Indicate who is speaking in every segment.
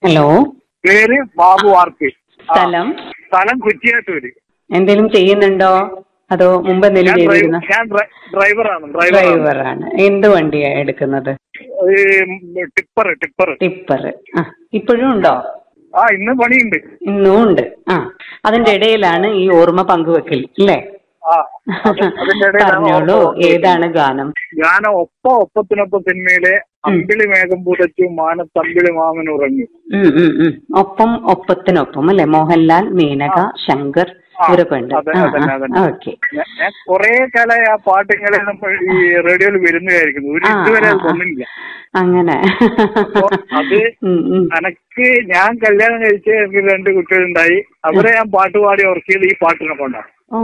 Speaker 1: Hello
Speaker 2: പേര് ബാബു ആർക്ക്
Speaker 1: സ്ഥലം
Speaker 2: സ്ഥലം കുറ്റിയാട്ടൂര്
Speaker 1: എന്തെങ്കിലും ചെയ്യുന്നുണ്ടോ അതോ മുമ്പ് എന്തെങ്കിലും
Speaker 2: ഞാൻ ഡ്രൈവർ
Speaker 1: ചെയ്തിരുന്നോ
Speaker 2: ഞാൻ ഡ്രൈ- ഡ്രൈവറാണ് ഡ്രൈവറാണ്
Speaker 1: ഡ്രൈവറാണ് എന്ത് വണ്ടിയാ എടുക്കുന്നത്
Speaker 2: ടിപ്പർ ടിപ്പർ
Speaker 1: ടിപ്പർ ആ ഇപ്പോഴും ഉണ്ടോ
Speaker 2: ആ ഇന്ന് പണിയുണ്ട്
Speaker 1: ഇന്നും ഉണ്ട് ആ അതിന്റെ ഇടയിലാണ് ഈ ഓർമ്മ പങ്കുവെക്കൽ അല്ലേ
Speaker 2: ആ അത് അതിന്റെ ഇടയിലാണ്
Speaker 1: പറഞ്ഞോളൂ
Speaker 2: ഓർമ്മ
Speaker 1: ഏതാണ് ഗാനം
Speaker 2: ഞാൻ ഒപ്പ ഒപ്പത്തിനൊപ്പം സിനിമയിലെ അമ്പിളി മേഘം പുതച്ചു മാനത്തമ്പിളി മാമൻ ഉറങ്ങി
Speaker 1: ഉം, ഉം, ഉം. ഒപ്പം ഒപ്പത്തിനൊപ്പം അല്ലെ മോഹൻലാൽ മേനക ശങ്കർ
Speaker 2: ആ,
Speaker 1: ഇവരൊക്കെ ഉണ്ട്
Speaker 2: അതെ,
Speaker 1: ആ
Speaker 2: അതന്നെ, അതന്നെ.
Speaker 1: ഓക്കെ
Speaker 2: ഞാൻ- ഞാൻ കൊറേ കാലമായി ആ പാട്ട് ഇങ്ങനെ നമ്മൾ ഈ റേഡിയോയിൽ വരുന്നതായിരിക്കുന്നു ഒരു
Speaker 1: ആ,
Speaker 2: ഇതുവരെ അത്
Speaker 1: ആ, ആ.
Speaker 2: വന്നില്ല
Speaker 1: അങ്ങനെ
Speaker 2: അപ്പൊ അത്
Speaker 1: ഉം, ഉം.
Speaker 2: എനക്ക് ഞാൻ കല്യാണം കഴിച്ച് എനിക്ക് രണ്ട് കുട്ടികളുണ്ടായി അവരെ ഞാൻ പാട്ട് പാടി ഉറക്കിയത് ഈ പാട്ടിനെ കൊണ്ടാണ്
Speaker 1: ഓ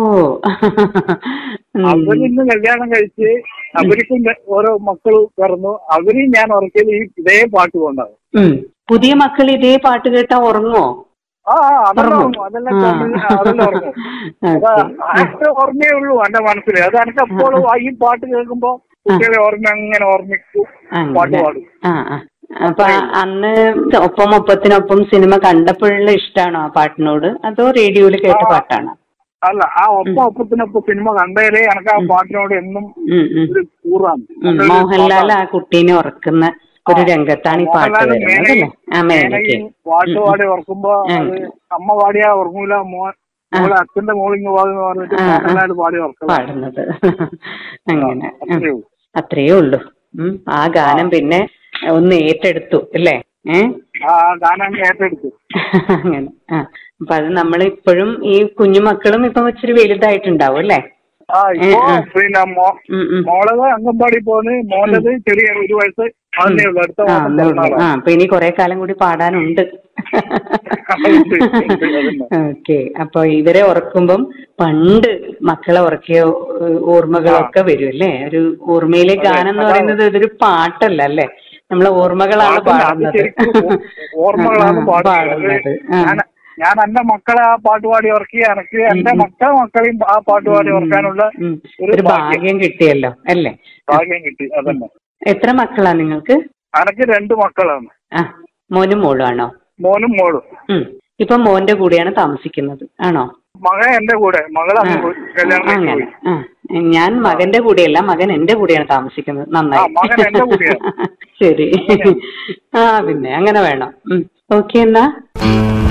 Speaker 1: ഉം.
Speaker 2: അവരിന്ന് കല്യാണം കഴിച്ച് അവർക്കും ഓരോ മക്കൾ പിറന്നു അവരെയും ഞാൻ ഉറക്കിയത് ഈ ഇതേ പാട്ട് കൊണ്ടാണ്
Speaker 1: ഉം. പുതിയ മക്കൾ ഇതേ പാട്ട് കേട്ടാ ഉറങ്ങുമോ
Speaker 2: ആ ആ, അതെല്ലാം
Speaker 1: ഉറങ്ങും.
Speaker 2: ഉറങ്ങും അതെല്ലാം
Speaker 1: ആ.
Speaker 2: തമിഴ് അതെല്ലാം ഉറങ്ങും അതാ
Speaker 1: ഓക്കെ.
Speaker 2: അതൊക്കെ ഓർമ്മയേ ഉള്ളൂ എന്റെ മനസ്സിൽ അത് എനിക്ക് എപ്പോഴും ഈ പാട്ട് കേൾക്കുമ്പോ കുട്ടികളെ ഓർമ്മ അങ്ങനെ ഓർമ്മിക്കും പാട്ട്
Speaker 1: അങ്ങനെ.
Speaker 2: പാടും
Speaker 1: ആ ആ അപ്പൊ അന്ന് ഒപ്പം ഒപ്പത്തിനൊപ്പം സിനിമ കണ്ടപ്പോഴുള്ള ഇഷ്ടാണോ ആ പാട്ടിനോട് അതോ റേഡിയോയിൽ കേട്ട
Speaker 2: ആ.
Speaker 1: പാട്ടാണോ
Speaker 2: അല്ല ആ ഒപ്പം ഒപ്പത്തിനൊപ്പം സിനിമ കണ്ടതിലേ എനിക്ക് ആ പാട്ടിനോട് എന്നും
Speaker 1: ഉം, ഉം.
Speaker 2: ഒരു കൂറാണ്
Speaker 1: ഉം,
Speaker 2: നല്ലൊരു
Speaker 1: മോഹൻലാൽ
Speaker 2: പാട്ടാണ്.
Speaker 1: ആ കുട്ടീനെ ഉറക്കുന്ന ഒരു രംഗത്താണ് ഈ പാട്ട്
Speaker 2: മോഹൻലാൽ
Speaker 1: വരുന്നത്
Speaker 2: മേനകയും-
Speaker 1: അല്ലേ ആ മേനയ്ക്ക്
Speaker 2: മേനകയും പാട്ട് പാടി ഉറക്കുമ്പോ അത് അമ്മ പാടിയാ ഉറങ്ങൂല മോൻ മോളെ അച്ഛന്റെ മോളിങ് പാടുന്ന പറഞ്ഞിട്ട്
Speaker 1: ആ, ആ.
Speaker 2: മോഹൻലാൽ പാടി ഉറക്കണം
Speaker 1: പാടുന്നത് അങ്ങനെ
Speaker 2: ആ, അത്രയേ ഉള്ളൂ.
Speaker 1: അത്രയേ ഉള്ളൂ ഉം. ആ ഗാനം പിന്നെ ഒന്ന് ഏറ്റെടുത്തു അല്ലേ ഏ
Speaker 2: ആ ഗാനം ഏറ്റെടുത്തു
Speaker 1: അങ്ങനെ ആ അപ്പൊ അത് നമ്മൾ ഇപ്പോഴും ഈ കുഞ്ഞുമക്കളും ഇപ്പം ഇച്ചിരി വലുതായിട്ടുണ്ടാവും അല്ലേ
Speaker 2: ആ ഇപ്പോ
Speaker 1: ഏ, ആ.
Speaker 2: പിന്നെ മോ-
Speaker 1: ഉം, ഉം.
Speaker 2: മോളത് അംഗൻവാടി പോന്ന് മോനത് ചെറിയ ഒരു വയസ്സ് അതേ ഉള്ളൂ അടുത്ത
Speaker 1: ആ
Speaker 2: മാസം
Speaker 1: ഒന്നേ ഉള്ളൂ. ആ
Speaker 2: പിറന്നാളാണ്.
Speaker 1: അപ്പൊ ഇനി കുറെ കാലം കൂടി പാടാനുണ്ട്
Speaker 2: ഉണ്ട്, ഉണ്ട്, അതന്നെ.
Speaker 1: ഓക്കെ അപ്പൊ ഇവരെ ഉറക്കുമ്പം പണ്ട് മക്കളെ ഉറക്കിയ ഏഹ്, ഓർമ്മകളൊക്കെ വരും അല്ലേ ഒരു ഓർമ്മയിലെ
Speaker 2: അതെ,
Speaker 1: ഗാനം എന്ന്
Speaker 2: അതാണ്.
Speaker 1: പറയുന്നത് ഇതൊരു പാട്ടല്ല അല്ലേ നമ്മളെ ഓർമ്മകളാണ്
Speaker 2: പാട്ടല്ല, അത്
Speaker 1: പാടുന്നത്
Speaker 2: ശരിക്കും ഓ- ഓർമ്മകളാണ്
Speaker 1: ആ, ആ,
Speaker 2: പാടുന്നത്
Speaker 1: പാടുന്നത് ആ.
Speaker 2: ഞാൻ ഞാൻ എന്റെ മക്കളെ ആ പാട്ട് പാടി ഉറക്കി എനിക്ക് എന്റെ മക്കളെ മക്കളെയും ആ പാട്ട് പാടി ഉറക്കാനുള്ള
Speaker 1: ഉം.
Speaker 2: ഒരു
Speaker 1: ഒരു
Speaker 2: ഭാഗ്യം
Speaker 1: ഭാഗ്യം കിട്ടിയല്ലോ അല്ലേ
Speaker 2: ഭാഗ്യം കിട്ടി അതന്നെ
Speaker 1: എത്ര മക്കളാ നിങ്ങൾക്ക്
Speaker 2: എനിക്ക് രണ്ട് മക്കളാണ്
Speaker 1: ആ മോനും മോളും ആണോ
Speaker 2: മോനും മോളും
Speaker 1: ഉം. ഇപ്പൊ മോന്റെ കൂടെയാണ് താമസിക്കുന്നത് ആണോ
Speaker 2: മകൻ എന്റെ കൂടെ മകൾ അങ്ങ് പോയി കല്യാണം കഴിച്ച്
Speaker 1: അങ്ങനെ
Speaker 2: പോയി
Speaker 1: ആ ഞാൻ മകന്റെ കൂടെയല്ല മകൻ എന്റെ കൂടെയാണ് താമസിക്കുന്നത്
Speaker 2: ആ, മകൻ എന്റെ
Speaker 1: നന്നായി
Speaker 2: കൂടെയാ.
Speaker 1: ശരി ആ പിന്നെ അങ്ങനെ വേണം ഓക്കെ എന്നാ